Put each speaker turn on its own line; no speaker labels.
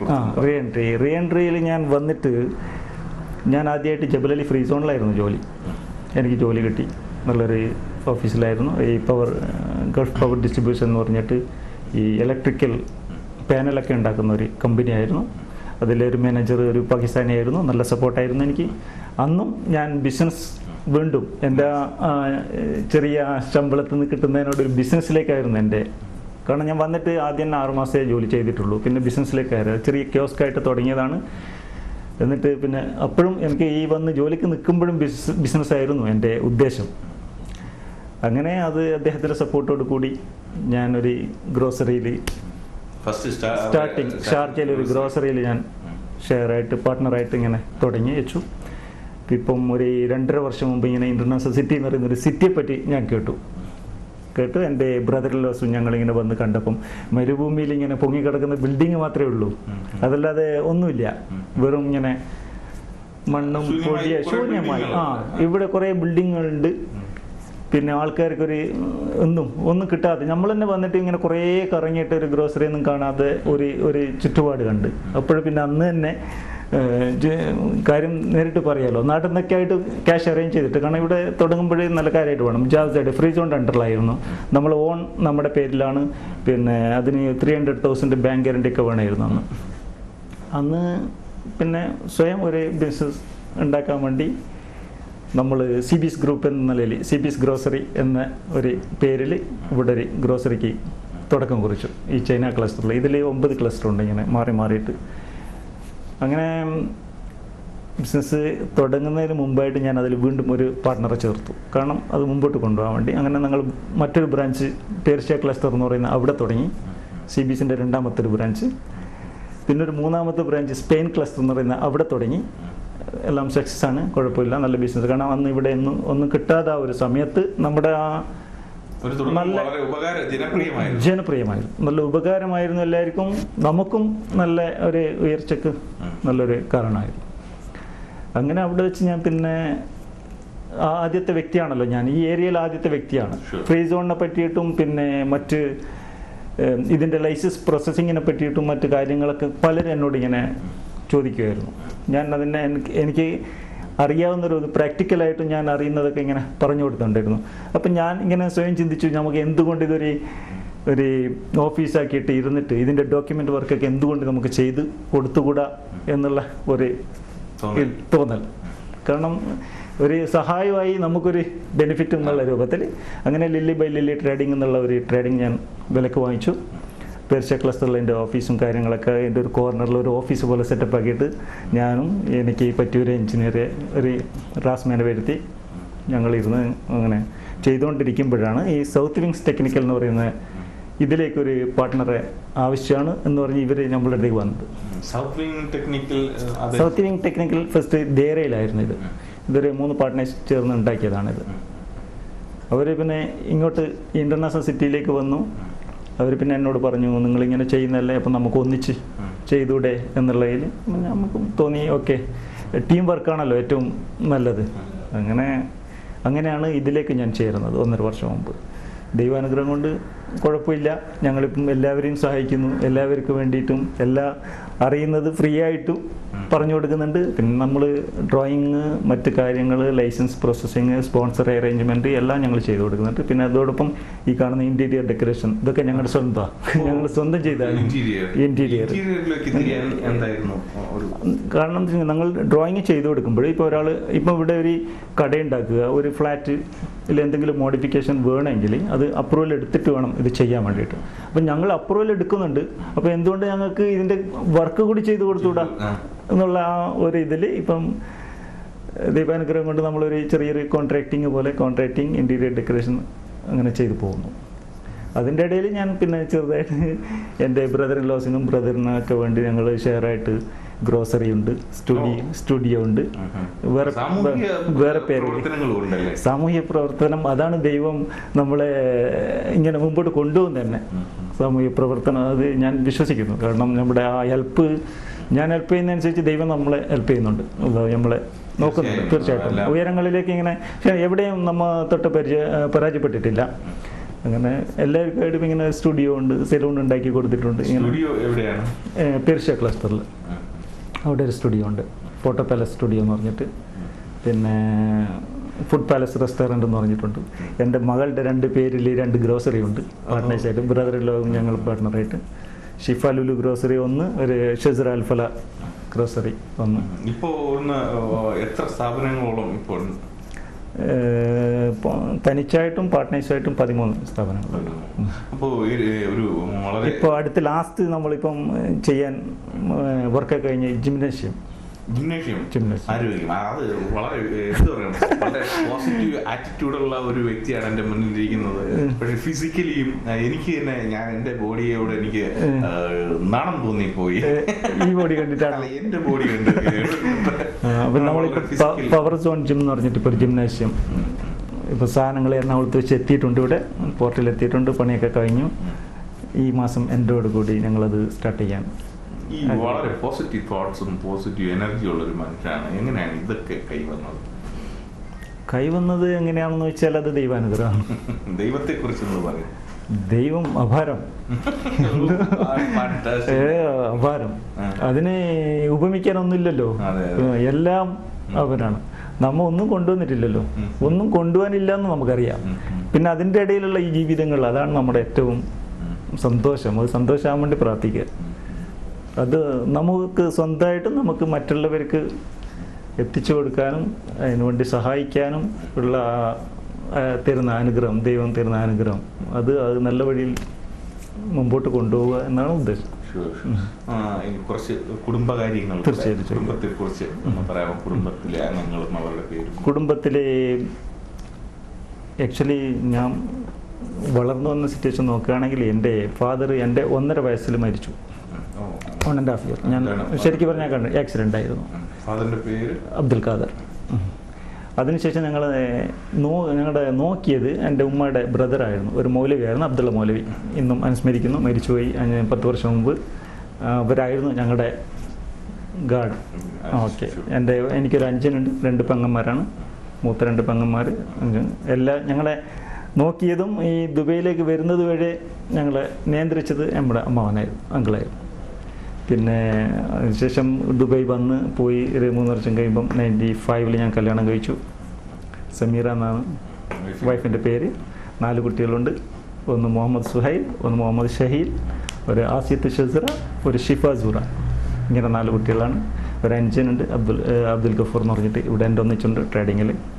ആ re entry re എൻട്രിയിൽ ഞാൻ വന്നിട്ട് ഞാൻ ആദ്യമായിട്ട് ജബലലി ഫ്രീ സോണിലായിരുന്നു ജോലി എനിക്ക് ജോലി കിട്ടി നല്ലൊരു ഓഫീസിലായിരുന്നു ഈ പവർ ഗൾഫ് പവർ ഡിസ്ട്രിബ്യൂഷൻ എന്ന് പറഞ്ഞിട്ട് ഈ ഇലക്ട്രിക്കൽ പാനലൊക്കെ ഉണ്ടാക്കുന്ന ഒരു കമ്പനി ആയിരുന്നു അതിലൊരു മാനേജർ ഒരു പാകിസ്ഥാനി ആയിരുന്നു നല്ല സപ്പോർട്ടായിരുന്നു എനിക്ക് അന്നും ഞാൻ ബിസിനസ് വീണ്ടും എൻ്റെ ആ, ചെറിയ ശമ്പളത്തിൽ നിന്ന് കിട്ടുന്നതിനോട് ഒരു ബിസിനസ്സിലേക്കായിരുന്നു എൻ്റെ കാരണം ഞാൻ വന്നിട്ട് ആദ്യം ആറ് മാസമേ ജോലി ചെയ്തിട്ടുള്ളൂ പിന്നെ ബിസിനസ്സിലേക്കായിരുന്നു ചെറിയ കിയോസ്കായിട്ട് തുടങ്ങിയതാണ് എന്നിട്ട് പിന്നെ അപ്പോഴും എനിക്ക് ഈ വന്ന് ജോലിക്ക് നിൽക്കുമ്പോഴും ബിസിനസ് ബിസിനസ് ആയിരുന്നു എൻ്റെ ഉദ്ദേശം അങ്ങനെ അത് അദ്ദേഹത്തിൻ്റെ സപ്പോർട്ടോട് കൂടി ഞാനൊരു ഗ്രോസറിയിൽ
ഫസ്റ്റ്
സ്റ്റാർട്ടിങ് ഷാർജയിൽ ഒരു ഗ്രോസറിയിൽ ഞാൻ ഷെയറായിട്ട് പാർട്ട്ണറായിട്ട് ഇങ്ങനെ തുടങ്ങി വെച്ചു ഇപ്പം ഒരു രണ്ടര വർഷം മുമ്പ് ഇങ്ങനെ ഇൻ്റർനാഷണൽ സിറ്റി എന്ന് പറയുന്ന ഒരു സിറ്റിയെ പറ്റി ഞാൻ കേട്ടു കേട്ടു എൻ്റെ ബ്രദറിലോസും ഞങ്ങളിങ്ങനെ വന്ന് കണ്ടപ്പം മരുഭൂമിയിൽ ഇങ്ങനെ പൊങ്ങിക്കിടക്കുന്ന ബിൽഡിങ് മാത്രമേ ഉള്ളൂ അതല്ലാതെ ഒന്നുമില്ല വെറും ഇങ്ങനെ മണ്ണും
ശൂന്യമായി
പൊടിയ
കുറേ
ശൂന്യമായി ആ
ബിൽഡിങ്ങുകളുണ്ട്.
ഇവിടെ കുറേ ബിൽഡിങ്ങുകളുണ്ട് പിന്നെ ആൾക്കാർക്കൊരു ഒന്നും ഒന്നും കിട്ടാതെ നമ്മൾ തന്നെ വന്നിട്ട് ഇങ്ങനെ കുറേ കറങ്ങിയിട്ട് ഒരു ഗ്രോസറി ഒന്നും കാണാതെ ഒരു ഒരു ചുറ്റുപാട് കണ്ട് അപ്പോൾ പിന്നെ അന്ന് തന്നെ ഏഹ്, ജ- കാര്യം നേരിട്ട് പറയാലോ നാട്ടിൽ നിന്നൊക്കെ ആയിട്ട് ക്യാഷ് അറേഞ്ച് ചെയ്തിട്ട് കാരണം ഇവിടെ തുടങ്ങുമ്പോഴേ നല്ല കാര്യമായിട്ട് വേണം ജാസ്തായിട്ട് ഫ്രീ സോണിൻ്റെ അണ്ടറിലായിരുന്നു നമ്മൾ ഓൺ നമ്മുടെ പേരിലാണ് പിന്നെ അതിന് three hundred thousand bank guarantee ഒക്കെ വേണമായിരുന്നു അന്ന് അന്ന് പിന്നെ സ്വയം ഒരു ബിസിനസ് ഉണ്ടാക്കാൻ വേണ്ടി നമ്മൾ സി ബി എസ് ഗ്രൂപ്പ് എന്ന നിലയിൽ സി ബി എസ് ഗ്രോസറി എന്ന ഒരു പേരിൽ ഇവിടെ ഒരു ഗ്രോസറിക്ക് തുടക്കം കുറിച്ചു ഈ ചൈന ക്ലസ്റ്ററിൽ ഇതിൽ ഒമ്പത് ക്ലസ്റ്റർ ഉണ്ട് ഇങ്ങനെ മാറി മാറിയിട്ട് അങ്ങനെ ബിസിനസ് തുടങ്ങുന്നതിന് മുമ്പായിട്ട് ഞാൻ അതിൽ വീണ്ടും ഒരു പാർട്ട്ണറെ ചേർത്തു കാരണം അത് മുമ്പോട്ട് കൊണ്ടുപോകാൻ വേണ്ടി അങ്ങനെ ഞങ്ങൾ മറ്റൊരു ബ്രാഞ്ച് പേർഷ്യ ക്ലസ്റ്റർ എന്ന് പറയുന്ന അവിടെ തുടങ്ങി സി ബി എസിൻ്റെ രണ്ടാമത്തെ ഒരു ബ്രാഞ്ച് പിന്നെ ഒരു മൂന്നാമത്തെ ബ്രാഞ്ച് സ്പെയിൻ ക്ലസ്റ്റർ എന്ന് പറയുന്ന അവിടെ തുടങ്ങി എല്ലാം സക്സസ് ആണ് കുഴപ്പമില്ല നല്ല ബിസിനസ് കാരണം അന്ന് ഇവിടെ ഒന്നും ഒന്നും കിട്ടാതെ ആ ഒരു സമയത്ത് നമ്മുടെ ആ
ഒരു തുടക്കം
നല്ല-
വളരെ ഉപകാര ജനപ്രിയമായിരുന്നു
ജനപ്രിയമായിരുന്നു നല്ല ഉപകാരമായിരുന്നു എല്ലാവർക്കും നമുക്കും നല്ല ഒരു ഉയർച്ചക്ക് നല്ലൊരു കാരണമായിരുന്നു അങ്ങനെ അവിടെ വെച്ച് ഞാൻ പിന്നെ ആ ആദ്യത്തെ വ്യക്തിയാണല്ലോ ഞാൻ ഈ ഏരിയയിൽ ആദ്യത്തെ വ്യക്തിയാണ്
Sure.
ഫ്രീ സോണിനെ പറ്റിയിട്ടും പിന്നെ മറ്റ് ഏം, ഇതിൻ്റെ ലൈസൻസ് പ്രോസസ്സിങ്ങിനെ പറ്റിയിട്ടും മറ്റു കാര്യങ്ങളൊക്കെ പലരും എന്നോട് ഇങ്ങനെ ചോദിക്കുമായിരുന്നു ഞാൻ അതിനെ എനിക്ക് എനിക്ക് അറിയാവുന്നൊരു പ്രാക്ടിക്കലായിട്ടും ഞാൻ അറിയുന്നതൊക്കെ ഇങ്ങനെ പറഞ്ഞു കൊടുത്തിട്ടുണ്ടായിരുന്നു അപ്പം ഞാൻ ഇങ്ങനെ സ്വയം ചിന്തിച്ചു നമുക്ക് എന്തുകൊണ്ട് ഇതൊരു ഒരു ഓഫീസാക്കിയിട്ട് ഇരുന്നിട്ട് ഇതിൻ്റെ ഡോക്യുമെൻ്റ് വർക്കൊക്കെ എന്തുകൊണ്ട് നമുക്ക് ചെയ്ത് കൊടുത്തുകൂടാ എന്നുള്ള ഒരു
തോന്നൽ.
തോന്നൽ കാരണം ഒരു സഹായമായി നമുക്കൊരു ബെനിഫിറ്റ് എന്നുള്ള രൂപത്തിൽ അങ്ങനെ ലില്ലി ബൈ ലില്ലി ട്രേഡിംഗ് എന്നുള്ള ഒരു ട്രേഡിംഗ് ഞാൻ വിലക്ക് വാങ്ങിച്ചു പേർഷ്യ ക്ലസ്റ്ററിൽ എൻ്റെ ഓഫീസും കാര്യങ്ങളൊക്കെ എൻ്റെ ഒരു കോർണറിൽ ഒരു ഓഫീസ് പോലെ സെറ്റപ്പ് ആക്കിയിട്ട് ഞാനും എനിക്ക് പറ്റിയൊരു എഞ്ചിനീയറെ ഒരു റാസ്മാനെ വരുത്തി ഞങ്ങളിരുന്ന് അങ്ങനെ ചെയ്തുകൊണ്ടിരിക്കുമ്പോഴാണ് ഈ സൗത്ത് വിങ്സ് ടെക്നിക്കൽ എന്ന് പറയുന്ന ഇതിലേക്കൊരു പാർട്ട്ണറെ ആവശ്യമാണ് എന്ന് പറഞ്ഞ് ഇവർ നമ്മളുടെ അടുത്തേക്ക് വന്നത്
സൗത്ത് വിങ് ടെക്നിക്കൽ അത്
സൗത്ത് വിങ് ടെക്നിക്കൽ ഫസ്റ്റ് ദേരയിലായിരുന്നു ഇത് ഇതൊരു മൂന്ന് പാർട്ട്നേഴ്സ് ചേർന്ന് ഉണ്ടാക്കിയതാണിത് അവർ പിന്നെ ഇങ്ങോട്ട് ഇൻ്റർനാഷണൽ സിറ്റിയിലേക്ക് വന്നു അവർ പിന്നെ എന്നോട് പറഞ്ഞു നിങ്ങളിങ്ങനെ ചെയ്യുന്നതല്ലേ അപ്പം നമുക്ക് ഒന്നിച്ച് ചെയ്തൂടെ എന്നുള്ളതിൽ നമുക്ക് തോന്നി ഓക്കെ ടീം വർക്കാണല്ലോ ഏറ്റവും നല്ലത് അങ്ങനെ അങ്ങനെയാണ് ഇതിലേക്ക് ഞാൻ ചേരുന്നത് ഒന്നര വർഷം മുമ്പ് ദൈവാനുഗ്രഹം കൊണ്ട് കുഴപ്പമില്ല ഞങ്ങളിപ്പം എല്ലാവരെയും സഹായിക്കുന്നു എല്ലാവർക്കും വേണ്ടിയിട്ടും എല്ലാ അറിയുന്നത് ഫ്രീ ആയിട്ടും പറഞ്ഞു കൊടുക്കുന്നുണ്ട് പിന്നെ നമ്മൾ ഡ്രോയിങ് മറ്റ് കാര്യങ്ങൾ ലൈസൻസ് പ്രോസസ്സിങ് സ്പോൺസർ അറേഞ്ച്മെൻറ്റ് എല്ലാം ഞങ്ങൾ ചെയ്തു കൊടുക്കുന്നുണ്ട് പിന്നെ അതോടൊപ്പം ഈ കാണുന്ന ഇൻറ്റീരിയർ ഡെക്കറേഷൻ ഇതൊക്കെ ഞങ്ങളുടെ സ്വന്തമാണ് ഞങ്ങൾ സ്വന്തം ചെയ്താണ്
ഇന്റീരിയർ
ഇൻറ്റീരിയർ
ഇന്റീരിയറിലേക്ക് തിരിയാൻ എന്തായിരുന്നു ഒരു
കാരണം എന്ന് വെച്ചാൽ ഞങ്ങൾ ഡ്രോയിങ് ചെയ്തു കൊടുക്കുമ്പോൾ ഇപ്പോൾ ഒരാൾ ഇപ്പോൾ ഇവിടെ ഒരു കടയുണ്ടാക്കുക ഒരു ഫ്ലാറ്റ് ഇതിൽ എന്തെങ്കിലും മോഡിഫിക്കേഷൻ വേണമെങ്കിൽ അത് അപ്രൂവൽ എടുത്തിട്ട് വേണം ഇത് ചെയ്യാൻ വേണ്ടിയിട്ട് അപ്പം ഞങ്ങൾ അപ്രൂവൽ എടുക്കുന്നുണ്ട് അപ്പോൾ എന്തുകൊണ്ട് ഞങ്ങൾക്ക് ഇതിൻ്റെ വർക്ക് കൂടി ചെയ്തു കൊടുത്തുകൂടാ
ആ.
എന്നുള്ള ആ ഒരു ഇതിൽ ഇപ്പം ദീപാനുഗ്രഹം കൊണ്ട് നമ്മളൊരു ചെറിയൊരു കോൺട്രാക്റ്റിംഗ് പോലെ കോൺട്രാക്റ്റിംഗ് ഇൻറ്റീരിയർ ഡെക്കറേഷൻ അങ്ങനെ ചെയ്തു പോകുന്നു അതിൻ്റെ ഇടയിൽ ഞാൻ പിന്നെ ചെറുതായിട്ട് എൻ്റെ ബ്രദർ ഇൻ ലോസിനും ബ്രദറിനൊക്കെ വേണ്ടി ഞങ്ങൾ ഷെയറായിട്ട് ഗ്രോസറി ഉണ്ട് സ്റ്റുഡിയോ സ്റ്റുഡിയോ ഉണ്ട് വേറെ
സാമൂഹിക
വേറെ പേര്
പ്രവർത്തനങ്ങളും ഉണ്ടല്ലേ
സാമൂഹ്യ പ്രവർത്തനം അതാണ് ദൈവം നമ്മളെ ഇങ്ങനെ മുമ്പോട്ട് കൊണ്ടുപോകുന്നത് തന്നെ സാമൂഹ്യ പ്രവർത്തനം അത് ഞാൻ വിശ്വസിക്കുന്നു കാരണം നമ്മുടെ ആ ഹെൽപ്പ് ഞാൻ ഹെൽപ്പ് ചെയ്യുന്നതനുസരിച്ച് ദൈവം നമ്മളെ ഹെൽപ്പ് ചെയ്യുന്നുണ്ട് അള്ളാഹ് നമ്മളെ നോക്കുന്നുണ്ട്
തീർച്ചയായും.
തീർച്ചയായിട്ടും
അല്ല.
ഉയരങ്ങളിലേക്ക് ഇങ്ങനെ പക്ഷേ എവിടെയും നമ്മ തൊട്ട് പരിചയ പരാജയപ്പെട്ടിട്ടില്ല അങ്ങനെ എല്ലാവർക്കായിട്ടും ഇങ്ങനെ സ്റ്റുഡിയോ ഉണ്ട് സെലൂൺ ഉണ്ടാക്കി കൊടുത്തിട്ടുണ്ട് ഇങ്ങനെ
സ്റ്റുഡിയോ എവിടെയാണ്
ഏഹ് പെർഷ്യ ക്ലസ്റ്ററിൽ അവിടെ ഒരു സ്റ്റുഡിയോ ഉണ്ട് ഫോട്ടോ പാലസ് സ്റ്റുഡിയോ എന്ന് പറഞ്ഞിട്ട് പിന്നെ ഫുഡ് പാലസ് റെസ്റ്റോറൻറ്റ് എന്ന് പറഞ്ഞിട്ടുണ്ട് എൻ്റെ മകളുടെ രണ്ട് പേരിൽ രണ്ട് ഗ്രോസറി ഉണ്ട് പാർട്ട്നേഴ്സായിട്ട് ബ്രദർ ലോകം ഞങ്ങൾ പാർട്ട്ണറായിട്ട് ഷിഫ ലുലു ഗ്രോസറി ഒന്ന് ഒരു ഷെസർ അൽഫല ഗ്രോസറി ഒന്ന്
ഇപ്പോ ഒന്ന് എത്ര സ്ഥാപനങ്ങളോളം ഇപ്പോൾ ഉണ്ട്?
ഏഹ് പ- തനിച്ചായിട്ടും പാർട്ട്നേഴ്സായിട്ടും പതിമൂന്ന് സ്ഥാപനങ്ങളുണ്ട് ഉം.
അപ്പോ ഒരു ഒരു വളരെ
ഇപ്പോൾ അടുത്ത് ലാസ്റ്റ് നമ്മളിപ്പം ഏഹ് ചെയ്യാൻ വർക്കൊക്കെ കഴിഞ്ഞ് ജിംനേഷ്യം
ജിംനേഷ്യം
Gymnasium.
ആരോഗ്യം അത് വളരെ എന്ത് പറയണം വളരെ പോസിറ്റീവ് ആറ്റിറ്റ്യൂഡുള്ള ഒരു വ്യക്തിയാണ് എന്റെ മുന്നിൽ ഇരിക്കുന്നത് പക്ഷെ ഫിസിക്കലിയും എനിക്ക് തന്നെ ഞാൻ എന്റെ ബോഡിയോട് എനിക്ക് ആ, നാണം തോന്നിപ്പോയി
ഈ ബോഡി കണ്ടിട്ടാണ്
അല്ല, എന്റെ ബോഡി കണ്ട്
അപ്പം നമ്മളിപ്പോൾ
വളരെ physical-
പവർ സോൺ ജിം എന്ന് പറഞ്ഞിട്ട് ഇപ്പോൾ ഒരു ജിംനേഷ്യം ഇപ്പോൾ സാധനങ്ങൾ എറണാകുളത്ത് വെച്ച് എത്തിയിട്ടുണ്ട് ഇവിടെ പോർട്ടിൽ എത്തിയിട്ടുണ്ട് പണിയൊക്കെ കഴിഞ്ഞു ഈ മാസം എൻ്റെയോട് കൂടി ഞങ്ങളത് സ്റ്റാർട്ട് ചെയ്യാൻ
ഈ വളരെ പോസിറ്റീവ് തോട്ട്സും പോസിറ്റീവ് എനർജി ഉള്ള ഒരു മനുഷ്യനാണ് എങ്ങനെയാണ് ഇതൊക്കെ കൈവന്നത്
കൈവന്നത് എങ്ങനെയാണെന്ന് വെച്ചാൽ അത് ദൈവാനുഗ്രഹം
ദൈവത്തെ കുറിച്ച് പറയും
ദൈവം അപാരം ഏ അപാരം
ആ.
അതിന് ഉപമിക്കാനൊന്നുമില്ലല്ലോ
അതെ, അതെ.
ഏ, എല്ലാം അവനാണ് നമ്മ ഒന്നും കൊണ്ടുവന്നിട്ടില്ലല്ലോ
ഉം.
ഒന്നും കൊണ്ടുപോകാനില്ല എന്ന് നമുക്കറിയാം
ഉം, ഉം.
പിന്നെ അതിൻ്റെ ഇടയിലുള്ള ഈ ജീവിതങ്ങൾ അതാണ് നമ്മുടെ ഏറ്റവും സന്തോഷം അത് സന്തോഷമാകാൻ വേണ്ടി പ്രാർത്ഥിക്കുക അത് നമുക്ക് സ്വന്തമായിട്ട് നമുക്ക് മറ്റുള്ളവർക്ക് എത്തിച്ചു കൊടുക്കാനും അതിനുവേണ്ടി സഹായിക്കാനും ഉള്ള ആ, തരുന്ന അനുഗ്രഹം ദൈവം തരുന്ന അനുഗ്രഹം അത് അത് നല്ല വഴിയിൽ മുമ്പോട്ട് കൊണ്ടുപോവുക എന്നാണ് ഉദ്ദേശം
Sure, sure. ആ, ഇനി കുറച്ച് കുടുംബകാര്യങ്ങൾ
തീർച്ചയായിട്ടും.
കുടുംബത്തെ കുറിച്ച് ഒന്ന് പറയാമോ കുടുംബത്തിലെ അംഗങ്ങളും അവരുടെ പേരും
കുടുംബത്തിലെ ആക്ച്വലി ഞാൻ വളർന്നു വന്ന സിറ്റുവേഷൻ നോക്കുകയാണെങ്കിൽ എൻ്റെ ഫാദർ എൻ്റെ ഒന്നര വയസ്സിൽ മരിച്ചു
ഓ.
വൺ ആൻഡ് ഹാഫ് ഇയർ ഞാൻ
എന്താണ്?
ശരിക്കും പറഞ്ഞാൽ കണ്ടു ആക്സിഡൻ്റ് ആയിരുന്നു
ഫാദറിന്റെ പേര്
അബ്ദുൽ ഖാദർ ഉം. അതിനുശേഷം ഞങ്ങൾ നോ ഞങ്ങളുടെ നോക്കിയത് എൻ്റെ ഉമ്മയുടെ ബ്രദറായിരുന്നു ഒരു മൗലവിയായിരുന്നു അബ്ദുള്ള മൗലവി ഇന്നും അനുസ്മരിക്കുന്നു മരിച്ചുപോയി അഞ്ച് പത്ത് വർഷം മുമ്പ് ആ, അവരായിരുന്നു ഞങ്ങളുടെ ഗാർഡ് ഓക്കെ എൻ്റെ എനിക്കൊരു അഞ്ചനുണ്ട് രണ്ട് പെങ്ങന്മാരാണ് മൂത്ത രണ്ട് പെങ്ങന്മാർ എല്ലാ ഞങ്ങളെ നോക്കിയതും ഈ ദുബൈയിലേക്ക് വരുന്നത് വരെ ഞങ്ങളെ നിയന്ത്രിച്ചത് നമ്മുടെ അമ്മാവനായിരുന്നു അങ്കിളായിരുന്നു പിന്നെ അതിനുശേഷം ദുബായ് വന്ന് പോയി ഒരു മൂന്ന് വർഷം കഴിയുമ്പം നയൻറ്റി ഫൈവിൽ ഞാൻ കല്യാണം കഴിച്ചു സമീറ എന്നാണ് വൈഫിൻ്റെ പേര് നാല് കുട്ടികളുണ്ട് ഒന്ന് മുഹമ്മദ് സുഹൈൽ ഒന്ന് മുഹമ്മദ് ഷഹീൽ ഒരു ആസിയത്ത് ഷസറ ഒരു ഷിഫ സൂറ ഇങ്ങനെ നാല് കുട്ടികളാണ് ഒരു അഞ്ചനുണ്ട് അബ്ദുൽ ഏഹ് അബ്ദുൽ ഗഫൂർ എന്ന് പറഞ്ഞിട്ട് ഇവിടെ എൻ്റെ ഒന്നിച്ചുണ്ട് ട്രേഡിങ്ങിൽ